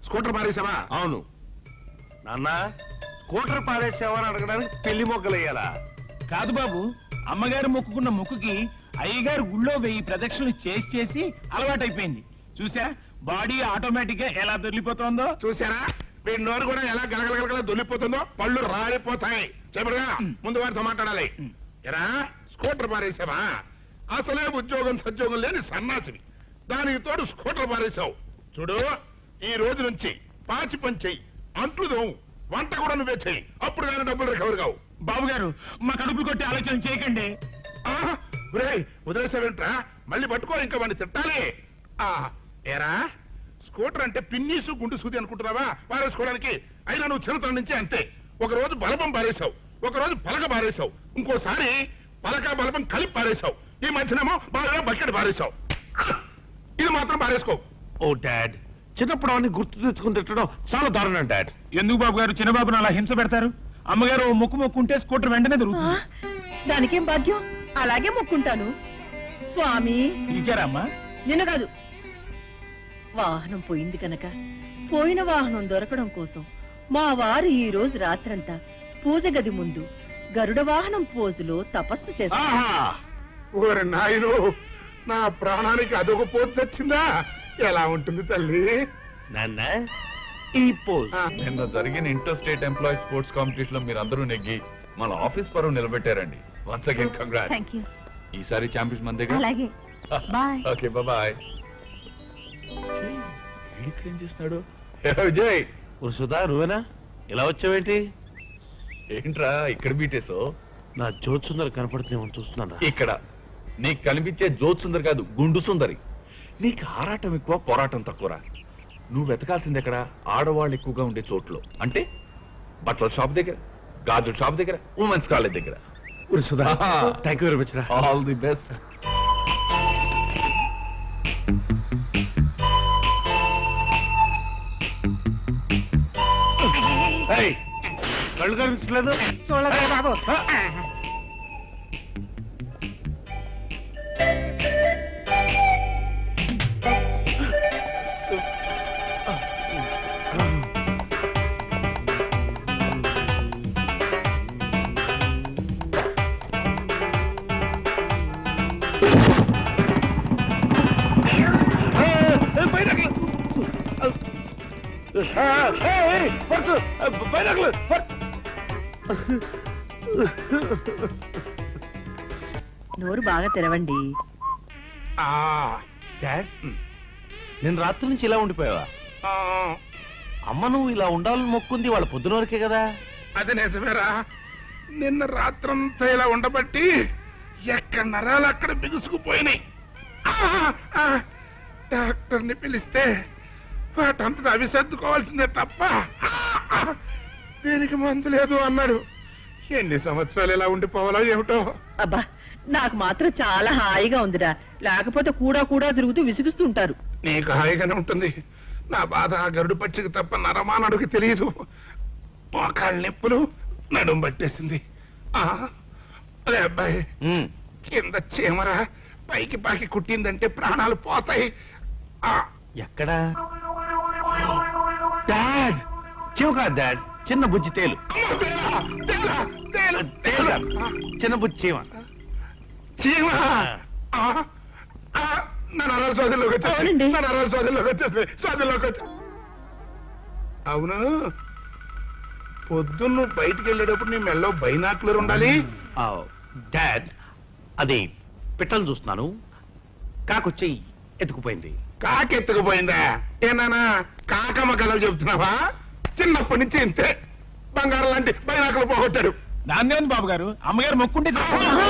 Scooter పారేసావా అవును నాన్న scooter పారేసావని అడగడానికి పెళ్లి మొక్కలు వేయాలా కాదు బాబు అమ్మగారు మొక్కుకున్న మొక్కుకి అయ్యగారు గుళ్ళో వెయ్యి ప్రదక్షిణలు చేసి చేసి అలవాటైపోయింది చూసా బాడీ ఆటోమేటిక్ గా ఎలా దొరికిపోతుందో చూసారా వీడి నోరు కూడా ఎలా గలగలగలగల దొల్లిపోతుందో పళ్ళు రాలిపోతాయి చెప్పడుగా ముందు వారితో మాట్లాడాలి ఎరా స్కూటర్ పారేసావా అసలే ఉద్యోగం సద్యోగం లేని సన్నాసివి దానికి తోడు స్కూటర్ పారేసావు చూడు ఈ రోజు నుంచి పాచి పని చెయ్యి అంట్లు దోవు వంట కూడా నువ్వే చెయ్యి అప్పుడు కానీ డబ్బులు రికవర్ కావు బాబు గారు మా కడుపులు కొట్టి ఆలోచన చేయకండి వదిలేసావేంట్రా మళ్ళీ పట్టుకో ఇంకా వాడిని తిట్టాలి ఆ, ఏరా స్కూటర్ అంటే పిన్నీసు గుండు సూది అనుకుంటున్నావా పారేసుకోవడానికి అయినా నువ్వు చిన్నతనం నుంచి అంతే ఒక రోజు బలపం పారేశావు ఒక రోజు పలక పారేశావు ఇంకోసారి పలక బలపం కలిపి పారేశావు ఈ మధ్యనేమో బాగా బకెట్ పారేశావు ఇది మాత్రం పారేసుకో ఓ డాడ్ చిన్నప్పుడు అవన్నీ గుర్తు తెచ్చుకుని తిట్టడం చాలా దారుణం డాడ్ ఎందుకు బాబు గారు చిన్నబాబుని అలా హింస పెడతారు అమ్మగారు ఓ మొక్కు మొక్కుంటే స్కూటర్ వెంటనే ఆ, దొరుకుతుంది దానికేం భాగ్యం అలాగే మొక్కుంటాను స్వామి పిలిచారా అమ్మా నిన్ను కాదు వాహనం పోయింది కనుక పోయిన వాహనం దొరకడం కోసం మా వారు ఈ రోజు రాత్రంతా పూజ గది ముందు గరుడ వాహనం పోజులో తపస్సు చేస్తారు ఆహా ఓరి నాయను నా ప్రాణానికి అదొక పోతు చచ్చిందా ఎలా ఉంటుంది తల్లి నాన్న ఈ పోజ్ ఆ. నిన్న జరిగిన inter state employee sports competition లో మీరు అందరూ నెగ్గి మన ఆఫీస్ పరువు నిలబెట్టారండి once again congrat thank you ఈసారి ఛాంపియన్స్ మన దగ్గర అలాగే బాయ్ ఓకే బాయ్ ఏం చేస్తున్నాడు హే, విజయ్ ఓ సుధా నువ్వేనా ఇలా వచ్చావేంటి ఏంట్రా ఇక్కడ బీటేసో నా జ్యోత్ సుందర్ కనపడుతుందేమో చూస్తున్నాను ఇక్కడ నీకు కనిపించే జోత్ సుందరి కాదు గుండు సుందరి నీకు ఆరాటం ఎక్కువ పోరాటం తక్కువరా నువ్వు వెతకాల్సింది ఎక్కడ ఆడవాళ్ళు ఎక్కువగా ఉండే చోట్లో అంటే బట్టల షాప్ దగ్గర గాజుల షాప్ దగ్గర ఉమెన్స్ కాలేజ్ దగ్గర ఒరే సుధా ఆహా. థ్యాంక్ యూ వెరీ మచ్ రా ఆల్ ది బెస్ట్ ఏయ్, కళ్ళు కనిపించలేదు చూడలే బాబు నోరు బాగా తెరవండి ఆ, డాడ్ నేను రాత్రి నుంచి ఇలా ఉండిపోయావా ఆ, అమ్మ నువ్వు ఇలా ఉండాలని మొక్కుంది వాళ్ళ పొద్దున వరకే కదా అది నిజమేరా నిన్న రాత్రంతా ఇలా ఉండబట్టి ఎక్కడ నరాలు అక్కడ బిగుసుకుపోయినాయి ఆ, ఆ, డాక్టర్ని పిలిస్తే వాటంతటా అవి సర్దుకోవాల్సిందే తప్ప ఆ, ఆ, దీనికి మందు లేదు అన్నాడు ఎన్ని సంవత్సరాలు ఇలా ఉండిపోవాలో ఏమిటో అబ్బా నాకు మాత్రం చాలా హాయిగా ఉందిరా లేకపోతే కూడా కూడా తిరుగుతూ విసిగిస్తుంటారు నీకు హాయిగానే ఉంటుంది నా బాధ ఆ గరుడు పచ్చికి తప్ప నరమానడుకి తెలియదు మోకాళ్ళ నొప్పులు నడుం పట్టేసింది ఆ, అరే అబ్బాయి ఉమ్, కింద చీమరా పైకి పాకి కుట్టిందంటే ప్రాణాలు పోతాయి ఆ, ఎక్కడా డాడ్ చివ కాదు డాడ్ చిన్న బుజ్జి తేలు అమ్మో, తేలా, తేలా, తేలు, తేలు తేలు. కాదు, చిన్న బుజ్జి చీమ చీమ ఆ, ఆ, నా నరాల సోదరులోకి వచ్చేసి అవునండి. నా నరాల సోదరులోకి వచ్చేసి సోదరులోకి వచ్చే అవును పొద్దున్న నువ్వు బయటికి వెళ్ళేటప్పుడు నీ మెల్లో బైనాకులర్ ఉండాలి ఆ, డాడ్ అది పిట్టలు చూస్తున్నాను కాకొచ్చి ఎత్తుకుపోయింది కాకెత్తుకుపోయిందా ఏనానా కాకమ్మ కథలు చెబుతున్నావా చిన్నప్పటి నుంచి ఇంతే బంగారం లాంటి బైనాకులు పోగొట్టాడు దాన్నే ఉంది బాబు గారు అమ్మగారు మొక్కుంటే చాలు.